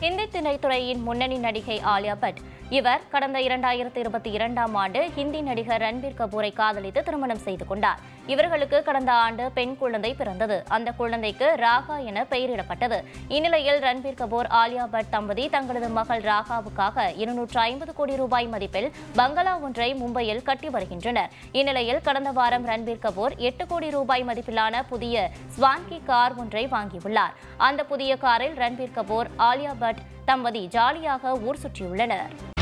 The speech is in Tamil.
ஹிந்தி திரைத்துறையின் முன்னணி நடிகை ஆலியா பட் இவர் கடந்த இரண்டாயிரத்தி இருபத்தி இரண்டாம் ஆண்டு ஹிந்தி நடிகர் ரன்பீர் கபூரை காதலித்து திருமணம் செய்து கொண்டார் இவர்களுக்கு கடந்த ஆண்டு பெண் குழந்தை பிறந்தது அந்த குழந்தைக்கு ராகா என பெயரிடப்பட்டது இந்நிலையில் ரன்பீர் கபூர் ஆலியா பட் தம்பதி தங்களது மகள் ராகாவுக்காக இருநூற்று ஐம்பது கோடி ரூபாய் மதிப்பில் பங்களா ஒன்றை மும்பையில் கட்டி வருகின்றனர் இந்நிலையில் கடந்த வாரம் ரன்பீர் கபூர் எட்டு கோடி ரூபாய் மதிப்பிலான புதிய ஸ்வான்கி கார் ஒன்றை வாங்கியுள்ளார் அந்த புதிய காரில் ரன்பீர் கபூர் ஆலியா பட் தம்பதி ஜாலியாக ஊர் சுற்றியுள்ளனர்